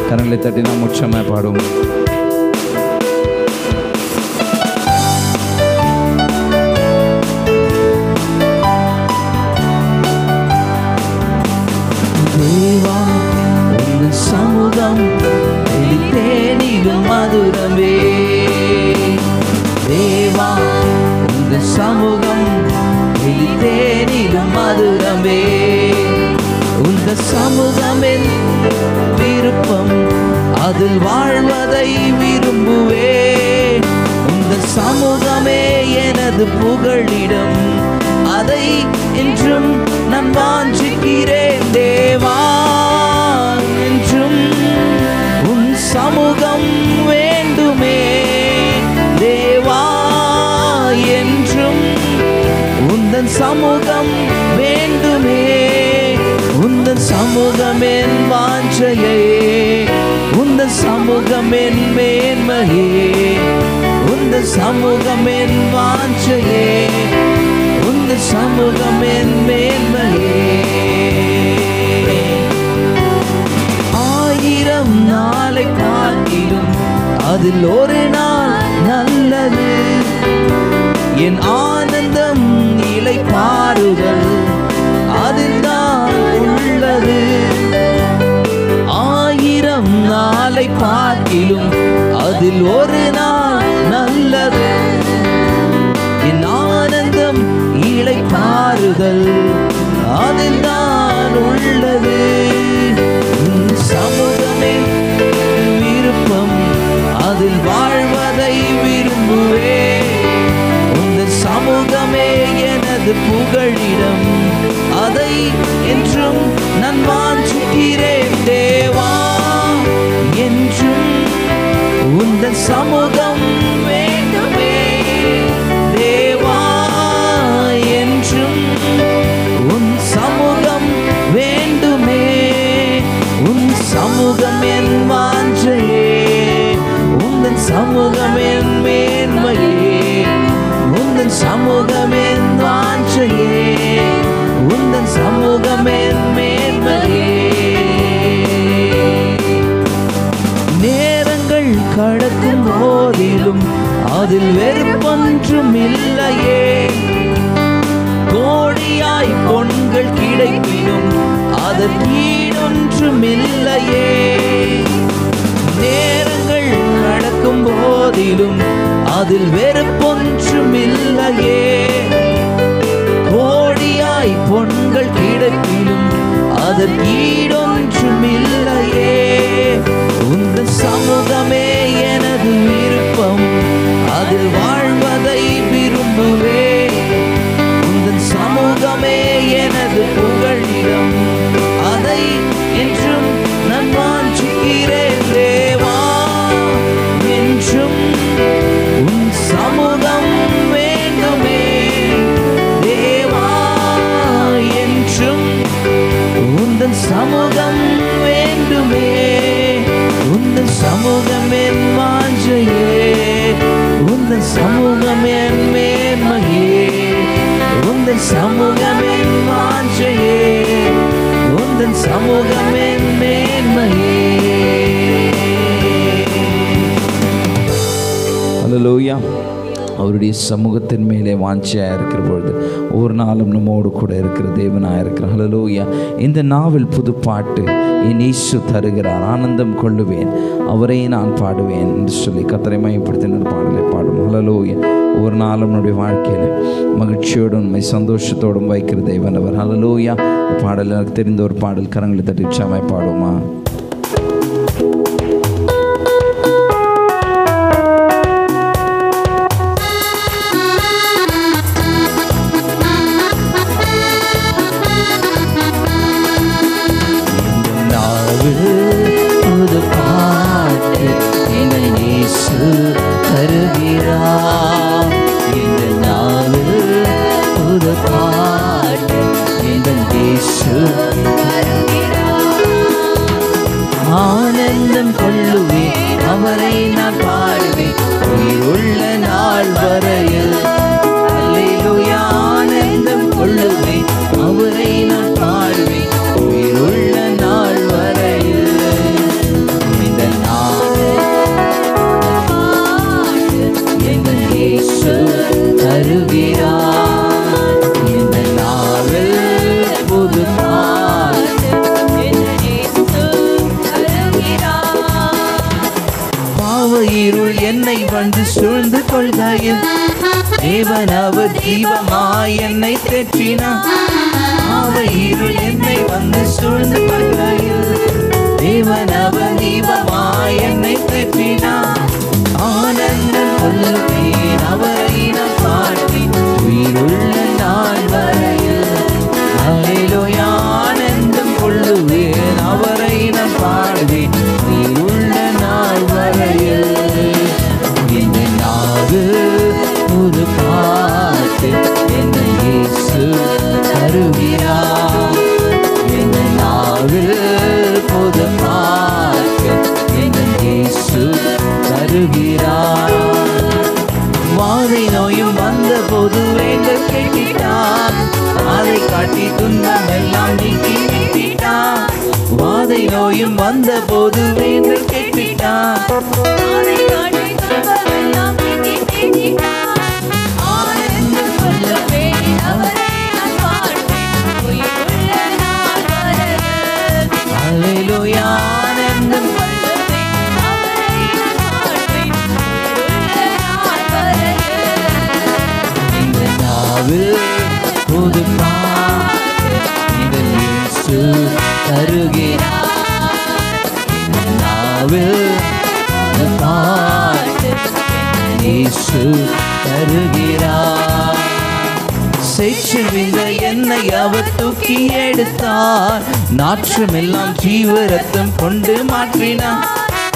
கரங்களை தட்டி நாம் உச்சமாக பாடுவோம் தேவா உன் சமூகம் தேனிலும் மதுரமே தேவா உன் சமூகம் தேனிலும் மதுரமே உந்த சமூகமென் விருப்பம் அதில் வாழ்வதை விரும்புவே உந்த சமூகமே எனது புகழிடம் அதை என்றும் நான் வாஞ்சிக்கிறேன் தேவா என்றும் உன் சமூகம் வேண்டுமே தேவா என்றும் உந்தன் சமூகம் வேண்டுமே உந்தன் சமூகம் என் வாஞ்சையே உந்தன் சமூகம் என் மேன்மையே உந்தன் சமூகம் என் வாஞ்சையே உந்தன் சமூகம் என் மேன்மையே ஆயிரம் நாளை பார்க்கிலும் அதில் ஒரு நாள் நல்லது என் ஆனந்தம் இலை பாருதல் அதில் தான் உள்ளது ஆயிரம் நாளை பார்க்கிலும் அதில் ஒரு நாள் நல்லது என் ஆனந்தம் இலை பாருதல் அதில் தான் உள்ளது உன் சமூகமே விருப்பம் அதில் வாழ்வதை விரும்புவே உந்த சமூகமே எனது புகழிடம் அதை என்றும் நான் வாஞ்சிக்கிறேன் தேவா என்றும் உந்தன் சமூகம் வேண்டுமே தேவா என்றும் உன் சமூகம் வேண்டுமே உன் சமூகம் என் வாஞ்சையே உந்தன் சமூகம் என் மேன்மையே உந்தன் சமூகம் என் வாஞ்சையே உந்தன் சமூகம் என் மேன்மையே நேரங்கள் கடக்கும் போதிலும் அதில் வெறுப்பொன்றும் இல்லையே கோடியாய் பொன்கள் கிடைப்பினும் அதற்கீடொன்றும் இல்லையே நேரங்கள் கடக்கும் போதிலும் அதில் வெறுப்பொன்றும் இல்லையே கோடியாய் பொன்கள் கிடைப்பிலும் அதற்கீடொன்றும் இல்லையே உந்த சமூகமே எனது விருப்பம் அதில் வாழ்வதை விரும்புவே உந்தன் சமூகமே எனது புகழிடம் அதை என்றும் நான் வாஞ்சிக்கிறேன் தேவா என்றும் உன் சமூகம் வேண்டுமே தேவா என்றும் உந்தன் சமூகம் வேண்டுமே உந்தன் சமூகம் என் வாஞ்சையே உந்தன் சமூகம் என் மேன்மையே உந்தன் சமூகம் என் வாஞ்சையே உந்தன் சமூகம் என் மேன்மையே அல்லலூயா அவருடைய சமூகத்தின் மேலே வாஞ்சியாக இருக்கிற பொழுது ஒவ்வொரு நாளும் நம்மோடு கூட இருக்கிற தேவனாக இருக்கிற ஹலலூயா இந்த நாவல் புது பாட்டு என் ஈசு தருகிறார் ஆனந்தம் கொள்ளுவேன் அவரை நான் பாடுவேன் என்று சொல்லி கத்தரை மையப்படுத்தின பாடலை பாடும் ஹலலூயா ஒவ்வொரு நாளும் நம்முடைய வாழ்க்கையில் மகிழ்ச்சியோடும் உண்மை சந்தோஷத்தோடும் வைக்கிற தேவன் அவர் ஹலலூயா பாடல் எனக்கு தெரிந்த ஒரு பாடல் கரங்களை தட்டி உற்சாகமாய் பாடுமா புது பாட்டு எங்கள் இயேசு தருகிறார் இந்த நாவு புது பாட்டு எங்கள் இயேசு இயேசு தருகிறார் இந்த நாவில் புது பாட்டு பாவ இருள் என்னை வந்து சூழ்ந்து கொள்கையில் தேவன் அவர் தீபமாய் என்னை தேற்றினார் பாவ இருள் என்னை வந்து சூழ்ந்து கொள்கையில் தேவன் அவர் தீபமாய் என்னை தேற்றினார் ஆனந்தம் கொள்ளுவேன் அவரை நான் பாட்டி உயிருள்ள நாள் வரையில் ஹalleluya ஆனந்தம் கொள்ளுவேன் அவரை நான் பாடுவேன் உயிருள்ள நாள் வரையில் இந்த நாடு புது பாட்டு என்ன இயேசு தருகிறார் இந்த நாவில் புது பாட்டு என்ன இயேசு தருகிறார் வாதை நோயும் வந்த போது வேண்டல் கேட்டிட்டார் அதை காட்டி துன்பம் எல்லாம் நீக்கி விட்டிட்டார் வாதை நோயும் வந்த போது வேண்டல் கேட்டிட்டார் அல்லேலூயா ஆனந்தம் இந்த நாவில் புது பாட்டு இதன் இயேசு தருகிறார் இந்த நாவில் புது பாட்டு இயேசு தருகிறார் சேற்றிருந்த என்னை அவர் தூக்கி எடுத்தார் நாற்றமெல்லாம் ஜீவ ரத்தம் கொண்டு மாற்றினார்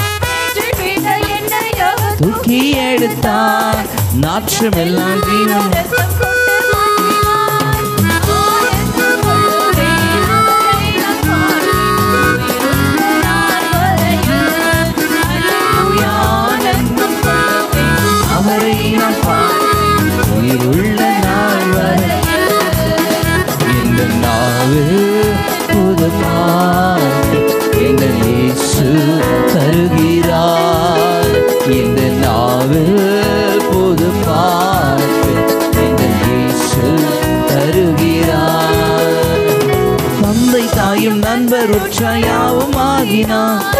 தூக்கி எடுத்தார் நாற்றமெல்லாம் ஜீவன் ஆனந்தம் அவரை நான் பாடி உயிருள்ள நாள் வரை இந்த நாவில் புது பாட்டு இந்த இயேசு தருகிறார் இந்த நாவில் புது பாட்டு இந்த இயேசு தருகிறார் தந்தை தாயும் நண்பர் உற்றாயாவும் ஆகினார்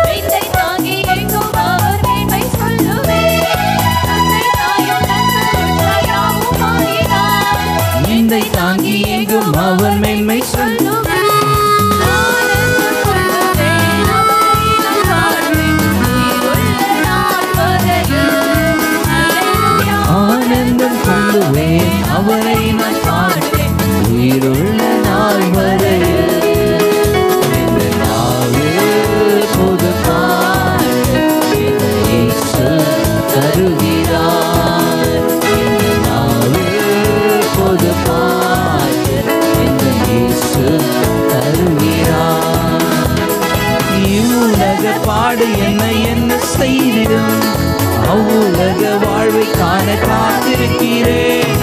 நிந்தை தாங்கி எங்கும் அவர் மேன்மை சொல் ஆனந்தம் கொள்ளுவேன் அவரை நான் பாடுவேன் உயிருள்ள நாள் வரையில் இந்த நாவில் புது பாட்டு இந்த இயேசு தருகிறார் இந்த நாவில் புது பாட்டு இந்த இயேசு தருகிறார் இவ்வுலக பாடு என்ன என்ன செய்திடும் அவ்வுலக வாழ்வை காண காத்திருக்கிறேன்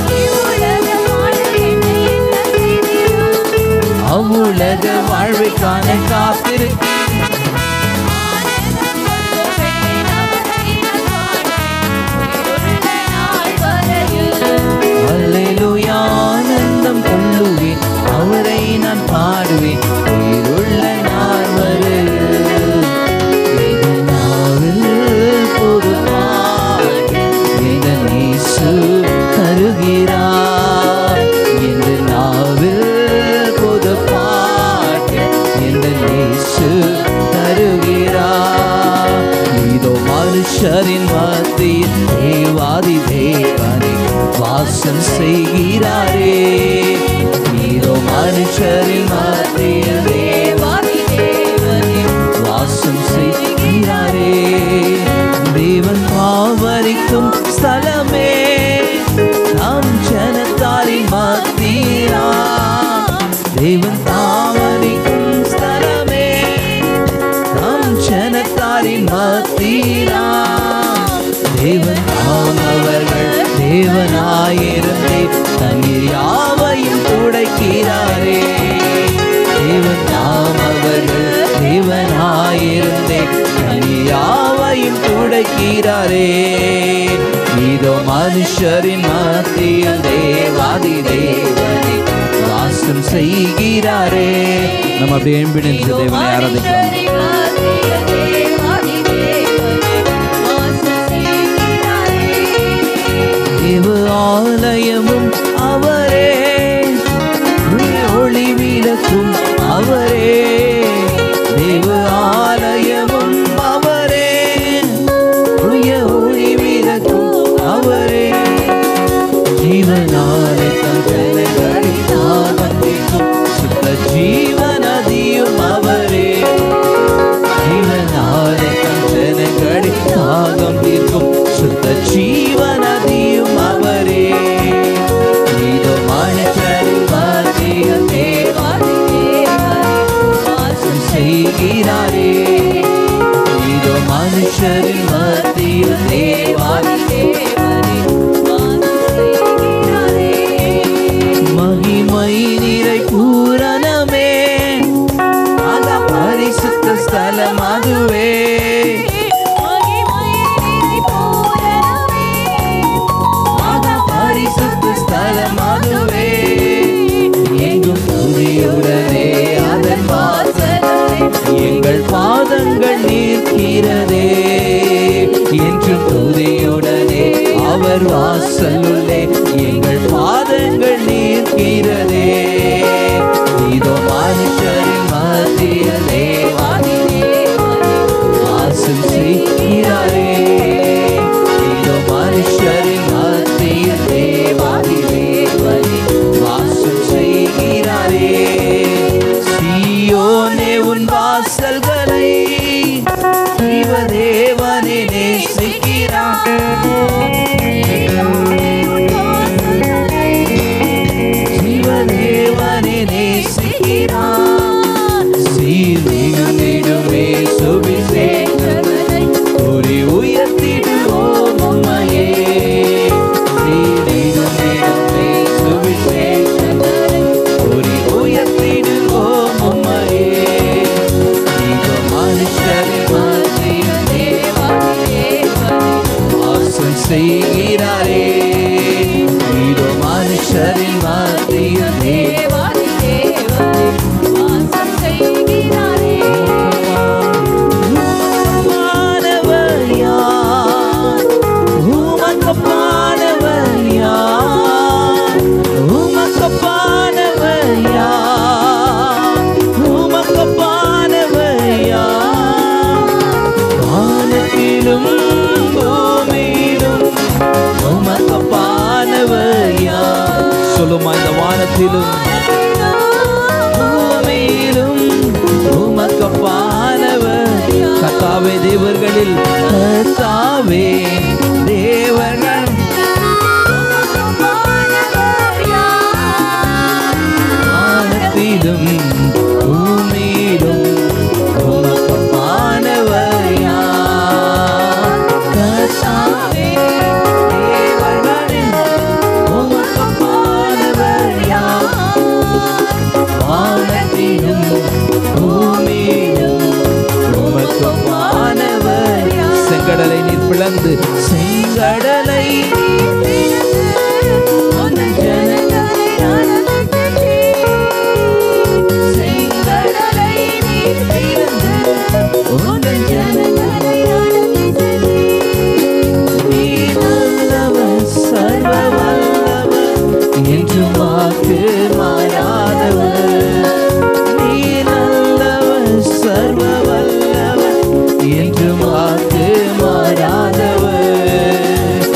அவ்வுலக வாழ்வை காண காத்திருக்கிறேன் அல்லேலூயா ஆனந்தம் கொள்ளுவேன் அவரை நான் பாடுவேன் உயிருள்ள நாள் வரையில் இந்த நாவில் புது பாட்டு இதன் இயேசு தருகிறார் இந்த நாவில் புது பாட்டு இந்த இயேசு தருகிறார் இதோ மனுஷரின் மத்தியில் தேவாதி தேவனை வாசம் செய்கிறாரே இதோ மனுஷரின் மத்தியில் தேவாதி தேவனை வாசம் செய்கிறாரே தேவன் பாவரிக்கும் ஸ்தலமே நம் ஜனத்தாரின் மத்தியா தேவன் தாவரிக்கும் ஸ்தலமே நம் ஜனத்தாரின் மத்தியா தேவன் தாம் அவர்கள் தேவனாயிருந்தே தண்ணீர் யாவையும் துடைக்கிறாரே தேவன் தாம் அவர்கள் தேவனாயிருந்தே தண்ணீர் யாவையும் துடைக்கிறாரே இதோ மனுஷரின் மத்தியில் தேவாதி தேவனே வாசம் செய்கிறாரே நம்ம அப்படியே எழும்பி நின்று தேவனை ஆராதிக்கலாம் தேவ ஆலயமும் அவரே ஒளி விளக்கும் அவரே தேவ ஆலயமும் அவரே உய ஒளி விளக்கும் அவரே ஜீவனாலே தன் ஜனங்களை தாகத்திற்கும் சுத்த ஜீவநதியும் அவரே ஜீவனாலே தன் ஜனங்களை தாகம் தீர்க்கும் சுத்த ஜீவநதியும் அவரே இதோ மனுஷரின் மத்தியில் வாசம் செய்கிறாரே இதோ மனுஷரின் மத்தியில் தேவாதி மகிமை நிறை பூரணமே அத பரிசுத்த ஸ்தலம் அதுவே அத பரிசுத்த ஸ்தலம் அதுவே எங்கும் துதியுடனே அதன் வாசல் எங்கள் பாதங்கள் நிற்கிறதே என்றும் துதியுடனே அவர் வாசலுள்ளே எங்கள் பாதங்கள் நிற்கிறதே இதோ மனுஷரின் மத்தியிலே வாசம் செய்கிறாரே இதோ மனுஷரின் மத்தியில் தேவாதி தேவனே வாசம் செய்கிறாரே சீயோனே உன் வாசல்களை ஜீவதேவனே நேசிக்கிறான் ஜீவதேவனே நேசிக்கிறான் சீர்மிகுந்திடுமே சுவிசேஷத்தை கூறி உயர்த்திடுவோம் உம்மையே சீர்மிகுந்திடுமே சுவிசேஷத்தை கூறி உயர்த்திடுவோம் உம்மையே இதோ மனுஷரின் மத்தியில் வாசம் செய்கிறாரே இதோ மனுஷரின் மத்தியில் உமக்கப்பானவர் யார்? உமக்கப்பானவர் யார்? உமக்கப்பானவர் யார்? உமக்கப்பானவர் யார்? வானத்திலும் பூமியிலும் உமக்கப்பானவர் யார்? சொல்லுமா இந்த வானத்திலும் பூமியிலும் உமக்கப்பானவர் கத்தாவே தேவர்களில் கத்தாவே தேவர்கள் வானத்திலும் பூமியிலும் உமக்கப்பானவர் யார்? கர்த்தாவே, தேவர்களில் உமக்கப்பானவர் யார்? வானத்திலும் பூமியிலும் உமக்கப்பானவர் யார்? செங்கடலை நீர் பிளந்து செங்கடலை உந்தன் ஜனங்களை செங்கடலை நீர் பிளந்து உந்தன் ஜனங்களை நீ நல்லவர் சர்வ வல்லவர் என்று வாக்கு மாறாதவர் நீ நல்லவர் சர்வ வல்லவர் என்று வாக்கு மாறாதவர்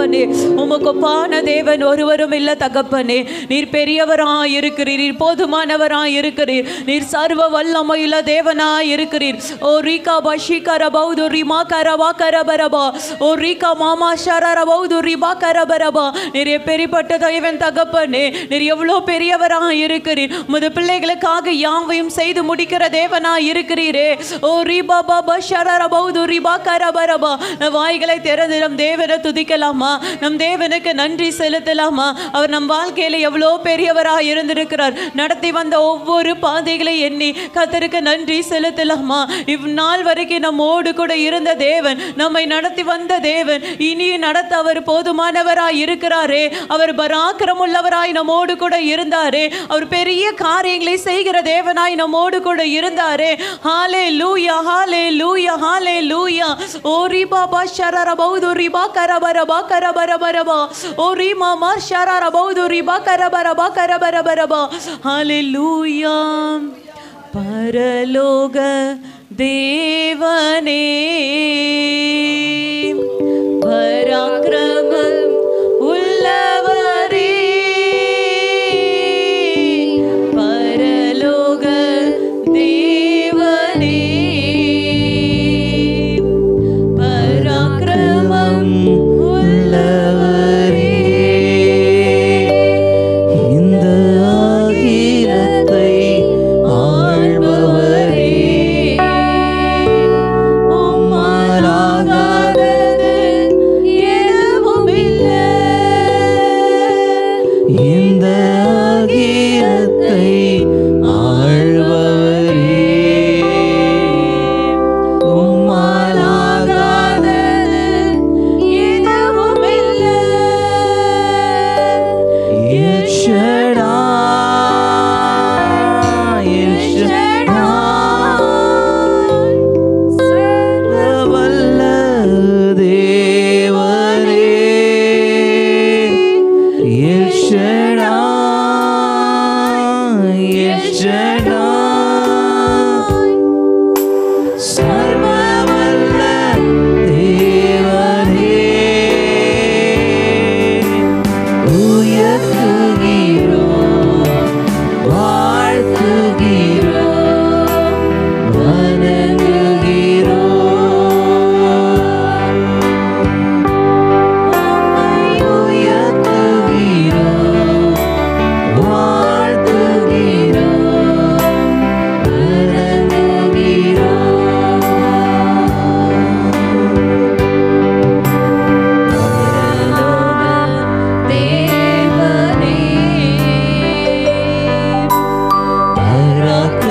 தகப்பனே உமக்கு ஒப்பான தேவன் ஒருவரும் இல்ல தகப்பனே நீர் பெரியவராய் இருக்கிறீர் நீர் போதுமானவராய் இருக்கிறீர் நீர் சர்வ வல்லமையுள்ள தேவனாய் இருக்கிறீர் ஓ ரீகா பஷிகர பௌது ரிமா கரபா கரபரபா ஓ ரீகா மாமா ஷரர பௌது ரிபா கரபரபா நீர் எப்பேரிப்பட்ட தேவன் தகப்பனே நீர் எவ்வளோ பெரியவராய் இருக்கிறீர் உமது பிள்ளைகளுக்காக யாவையும் செய்து முடிக்கிற தேவனாய் இருக்கிறீரே ஓ ரிபா பாபா ஷரர பௌது ரிபா கரபரபா நம் வாய்களை திறந்து நம் தேவனை துதிக்கலாமா நம் தேவனுக்கு நன்றி செலுத்தலாமா அவர் நம் வாழ்க்கையில எவ்வளோ பெரியவராய் இருந்திருக்கிறார் நடத்தி வந்த ஒவ்வொரு பாதைகளை எண்ணி கத்தருக்கு நன்றி செலுத்தலாமா இவ்நாள் வரைக்கும் நம்மோடு கூட இருந்த தேவன் நம்மை நடத்தி வந்த தேவன் இனியும் நடத்த அவர் போதுமானவராய் இருக்கிறாரே அவர் பராக்கிரமுள்ளவராய் நம்மோடு கூட இருந்தாரே அவர் பெரிய காரியங்களை செய்கிற தேவனாய் நம்மோடு கூட இருந்தாரே ஹாலே லூயா ஹாலே லூயா ஹாலே லூயா ஓ ரிபா பா ஷரர பௌது ரிபா கரபரபா கரபரபரபா ஓ ரிமா மா ஷரர பௌது ரிபா கரபரபா கரபரபரபா ஹாலே லூயா பரலோக தேவனே பராக்கிரமம் உள்ளவரே பரலோக தேவனே பராக்கிரமம் உள்ளவரே இந்த அகிலத்தை ஆள்பவரே உம்மாலாகாதது எதுவுமில்லை. இந்த அகிலத்தை ஆள்பவரே உம்மாலாகாதது எதுவுமில்லை. எல் ஷடாய், எல் ஷடாய், சர்வவல்ல தேவனே எல் ஷடாய், எல் ஷடாய், சர்வவல்ல தேவனே உயர்த்துகிறோம் வாழ்த்துகிறோம் வணங்குகிறோம் உயர்த்துகிறோம் வாழ்த்துகிறோம் தேவனே பராக்கிரமம்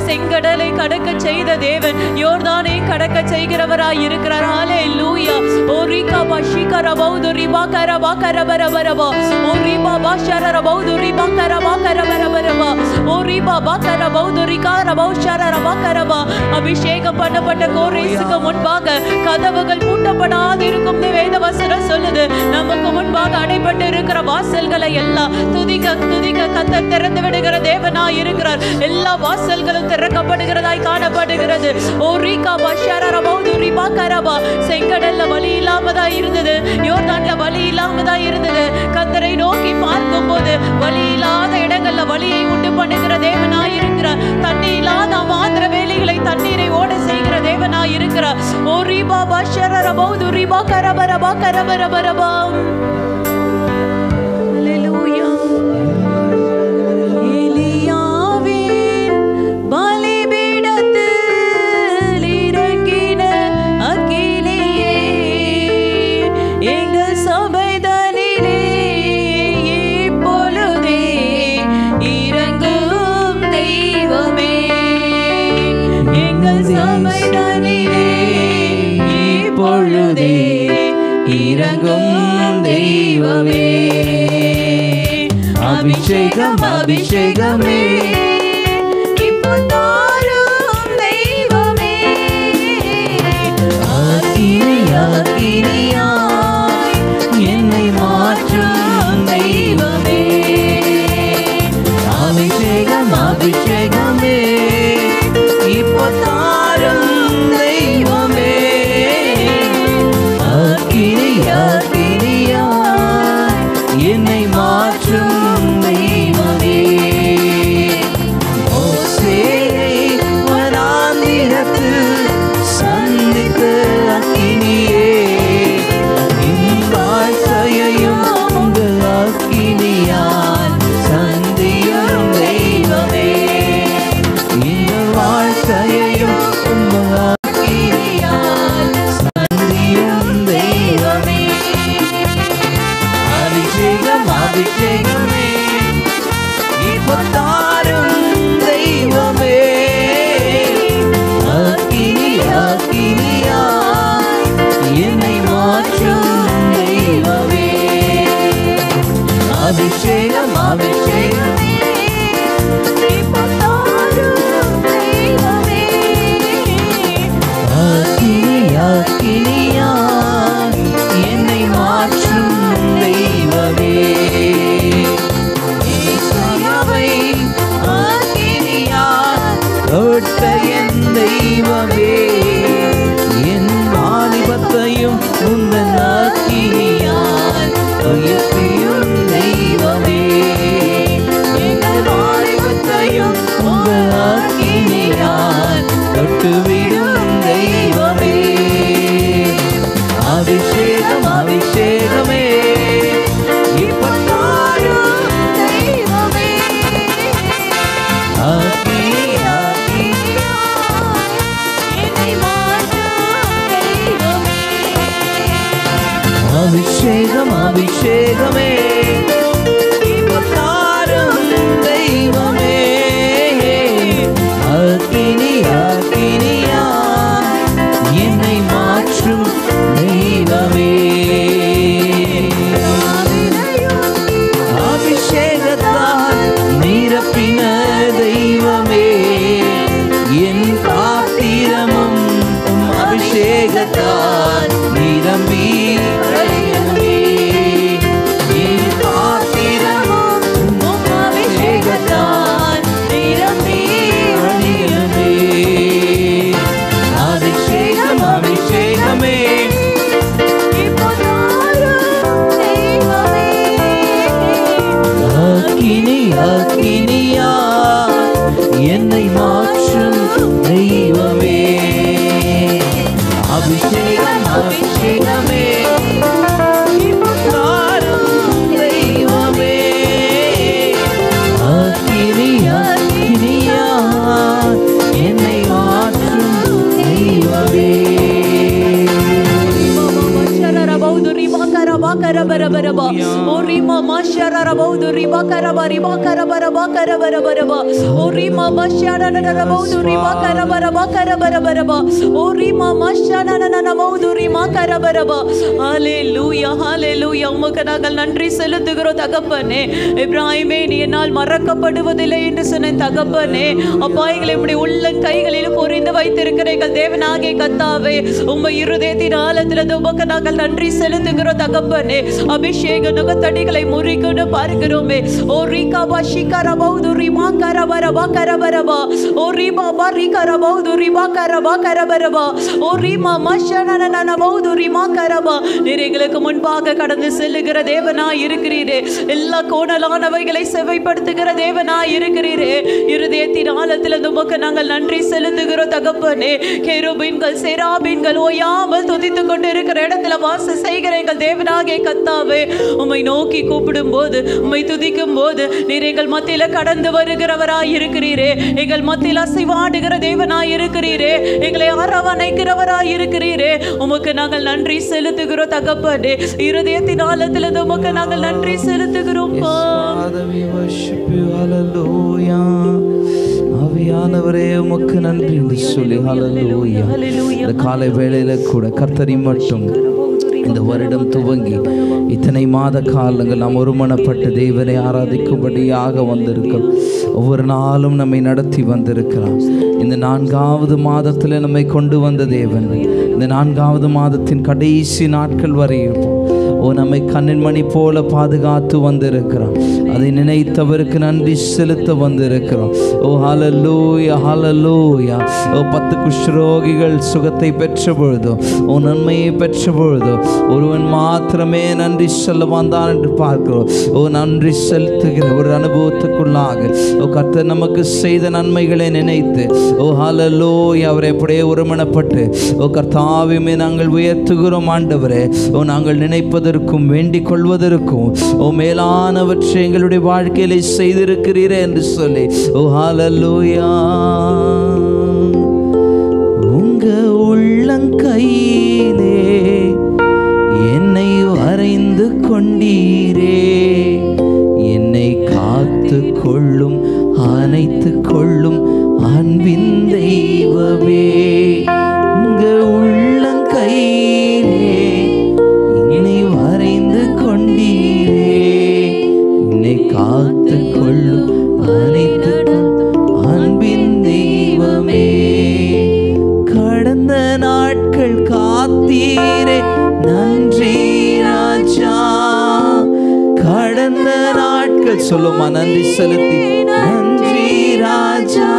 செங்கடலை கடக்க செய்த தேவன் யோர்தானை கடக்க செய்கிறவராய் இருக்கிறார் ஹாலே லூயா ஓ ரீகா பாஷிகர பௌது ரிபா கரபா கரபர பரபா ஓ ரீபா பாஷரர பௌது ரிபா கரபா கரபர பரபா ஓ ரீபா பாக்கர பௌது ரிகா ரபௌ ஷரர பாக்கரபா அபிஷேகம் பண்ணப்பட்ட கோரேசுக்கு முன்பாக கதவுகள் பூட்டப்படாது இருக்கும் வேத வசனம் சொல்லுது நமக்கு முன்பாக அடைபட்டு இருக்கிற வாசல்களை எல்லாம் துதிக்க துதிக்க கத்த திறந்து விடுகிற தேவனாய் இருக்கிறார் எல்லா வாசல்களும் திறக்கப்படுகிறதாய் காணப்படுகிறது ஓ ரீகா பஷாரா பௌது ரிபா கரபா செங்கடல்ல வழி இல்லாமதா இருந்தது யோர்தான்ல வழி இல்லாமதா இருந்தது கத்தரை நோக்கி பார்க்கும்போது வழி இல்லாத இடங்கள்ல வழியை உண்டு பண்ணுகிற தேவனாய் இருக்கிறார் தண்ணி இல்லாத மாந்திர வேலைகளை தண்ணீரை ஓட செய்கிற தேவனாய் இருக்கிறார் ஓ ரீபா பஷாரா பௌது ரிபா கரபரபா கரபரபரபா Hallelujah. எலியாவின் பலிபீடத்தில் இறங்கின அக்கினியே, எங்கள் சபைதனிலே இப்பொழுதே இறங்கும் தெய்வமே. எங்கள் சபைதனிலே இப்பொழுதே இறங்கும் தெய்வமே அபிஷேகம் அபிஷேகமே இப்போ தாரும் தெய்வமே அக்கினியாய் என்னை மாற்றும் தெய்வமே அபிஷேகம் அபிஷேகமே இப்போ தாரும் தெய்வமே அக்கினி அக்கினியாய் என்னை மாற்றும் தெய்வமே மோசேயை வனாந்திரத்தில் சந்தித்த அக்கினியே என் வாழ்க்கையையும் உங்கள் அக்கினியால் சந்தியும் தெய்வமே எங்கள் வாழ்க்கையையும் உங்கள் அக்கினியால் சந்தியும் தெய்வமே அபிஷேகம் அபிஷேகமே இப்போ தாரும் தெய்வமே அக்கினி அக்கினியா என்னை மாற்றும் தெய்வமே அபிஷேகம் அபிஷேகமே இப்போ தாரும் தெய்வமே அக்கினி அக்கினியா என்னை மாற்றும் தெய்வமே இயேசுவை அக்கினியால் தொட்ட என் தெய்வமே என் வாலிபத்தையும் உந்தன் அக்கினியால் உயர்த்தியும் தெய்வமே எங்கள் வாலிபத்தையும் உங்கள் அக்கினியால் தொட்டுவிடும் தெய்வமே அபிஷேகம் அபிஷேகமே இப்போ தாரும் தெய்வமே அக்கினி அக்கினியா என்னை மாற்றும் தெய்வமே அபிஷேகம் அபிஷேகமே இப்போ தாரும் தெய்வமே அக்கினி அக்கினியா என்னை மாற்றும் தெய்வமே அபிஷேகத்தால் நிரப்பின தெய்வமே என் பாத்திரமும் உம் அபிஷேகத்தால் நிரம்பி வழியணுமே. பரபா ஓ ரீமா மாஷரர பௌது ரிபா கரபா ரிபா கரபரபா கரபரபரபா ஓ ரீமா மாஷரர பௌது ரிபா கரபரபா கரபரபரபா ஓ ரீமா மாஷரர பௌது ரிமா கரபரபா ஹalleluya ஹalleluya உமக்கு நாங்கள் நன்றி செலுத்துகிறோம் தகப்பனே இப்ராஹிமே நீ என்னால் மறக்கப்படுவதில்லை என்று சொன்ன தகப்பனே அப்பா எங்களை உம்முடைய உள்ள கைகளில் பொறிந்து வைத்திருக்கிற எங்கள் தேவனாகிய கத்தாவே உம்மை இருதயத்தின் ஆழத்தில் உமக்கு நாங்கள் நன்றி செலுத்துகிறோம் தகப்பனே அபிஷேக நுகத்தடிகளை முறிக்கணும் பார்க்கிறோமே ஓ ரீகா பா ஷிகர பௌது ரிமா கரபரபா கரபரபா ஓ ரீமா பா ரிகர பௌது ரிமா கரபா கரபரபா ஓ ரீமா மஷனன பௌது ரிமா கரபா நீர் எங்களுக்கு முன்பாக கடந்து செல்லுகிற தேவனா இருக்கிறீரே எல்லா கோணலானவைகளை செவைப்படுத்துகிற தேவனா இருக்கிறீரே இருதயத்தின் ஆழத்தில் உமக்கு நாங்கள் நன்றி செலுத்துகிறோம் தகப்பனே கேருபீன்கள் செராபீன்கள் ஓயாமல் துதித்துக் கொண்டு இருக்கிற இடத்துல வாசம் செய்கிற எங்கள் தேவனாகிய கத்தாவே உம்மை நோக்கி கூப்பிடும் போது உம்மை துதிக்கும் போது நீர் எங்கள் மத்தியில கடந்து வருகிறவராய் இருக்கிறீரே எங்கள் மத்தியில் அசைவாடுகிற தேவனாய் இருக்கிறீரே எங்களை அரவணைக்கிறவராய் இருக்கிறீரே உமக்கு நாங்கள் நன்றி செலுத்துகிறோம் தகப்பனே இருதயத்தின் ஆழத்தில் உமக்கு நாங்கள் நன்றி செலுத்துகிறோம் Father, we worship you. Hallelujah. ஆவியானவரே உமக்கு நன்றி என்று சொல்லி ஹalleluya இந்த காலை வேளையில கூட கர்த்தரி மட்டும் இந்த வருடம் துவங்கி இத்தனை மாத காலங்கள் நாம் ஒருமனப்பட்டு தேவனை ஆராதிக்கும்படியாக வந்திருக்கிறோம் ஒவ்வொரு நாளும் நம்மை நடத்தி வந்திருக்கிறார் இந்த நான்காவது மாதத்தில் நம்மை கொண்டு வந்த தேவன் இந்த நான்காவது மாதத்தின் கடைசி நாட்கள் வரையும் ஓ நம்மை கண்ணின் மணி போல பாதுகாத்து வந்திருக்கிறான் அதை நினைத்தவருக்கு நன்றி செலுத்த வந்திருக்கிறோம் ஓ ஹalleluya ஹalleluya ஓ பத்து குஷ்ரோகிகள் சுகத்தை பெற்ற பொழுதோ ஓ நன்மையை பெற்ற பொழுதோ ஒருவன் மாத்திரமே நன்றி சொல்ல வந்தான் என்று பார்க்கிறோம் ஓ நன்றி செலுத்துகிற ஒரு அனுபவத்துக்குள்ளாக ஓ கர்த்தர் நமக்கு செய்த நன்மைகளை நினைத்து ஓ ஹalleluya அவரை அப்படியே ஒருமனப்பட்டு ஓ கர்த்தாவையுமே நாங்கள் உயர்த்துகிறோம் ஆண்டவரே ஓ நாங்கள் நினைப்பதற்கும் வேண்டிக் கொள்வதற்கும் ஓ மேலானவற்றை எங்களுடைய வாழ்க்கையில செய்திருக்கிறீரே என்று சொல்லி ஓ ஹalleluya உங்க உள்ளங்கையிலே என்னை வரைந்து கொண்டீரே என்னை காத்து கொள்ளும் அணைத்து கொள்ளும் அன்பின் தெய்வமே உங்க உள்ளங்கையிலே என்னை வரைந்து கொண்டீரே என்னை காத்து கொள்ளும் அனைத்து அன்பின் தெய்வமே கடந்த நாட்கள் காத்தீரே நன்றி ராஜா கடந்த நாட்கள் சொல்லுமா நன்றி செலுத்தி நன்றி ராஜா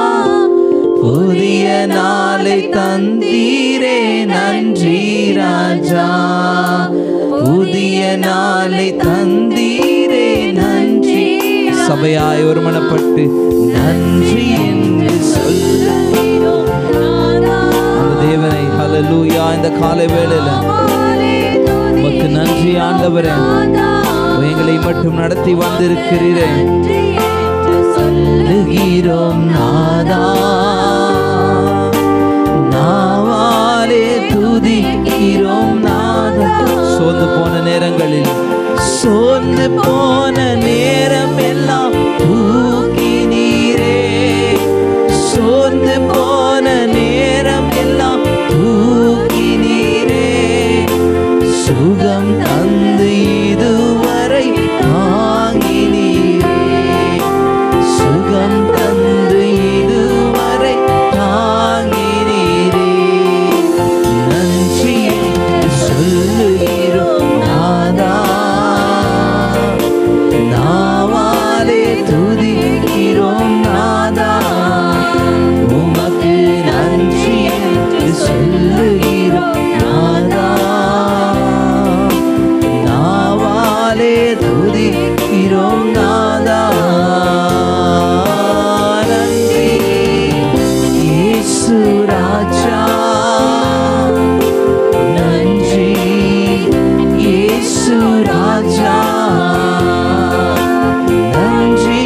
புதிய நாளை தந்தீரே நன்றி ராஜா புதிய நாளை தந்தீரே நன்றி சபையாய் ஒருமனப்பட்டு நன்றி என்று சொல்ல அந்த தேவனை ஹalleluya இந்த காலை வேளையில உமக்கு நன்றி ஆண்டவரே எங்களை மட்டும் நடத்தி வந்திருக்கிறீரே சொல்லுகிறோம் நாதா நாவாலே துதிக்கிறோம் நாதா சோர்ந்து போன நேரங்களில் சோர்ந்து போன நேரம் எல்லாம் தூக்கினீரே சோர்ந்து போன நேரம் எல்லாம் தூக்கினீரே சுகம் தந்து இதுவரை தாங்கினீரே சுகம் தந்து இதுவரை தாங்கினீரே நன்றி என்று சொல்லுகிறோம் நாதா நாவாலே துதிக்கிறோம் நாதா உமக்கு நன்றி என்று சொல்லுகிறோம் நாதா நாவாலே துதிக்கிறோம் நாதா நன்றி இயேசு ராஜா நன்றி இயேசு ராஜா நன்றி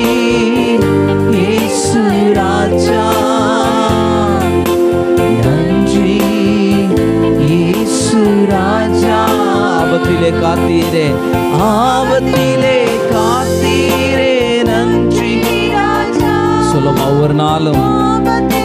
இயேசு ராஜா நன்றி இயேசு ராஜா ஆபத்திலே காத்தீரே ஆபத்திலே காத்தீரே நன்றி சொல்லும் ஒவ்வொரு நாளும்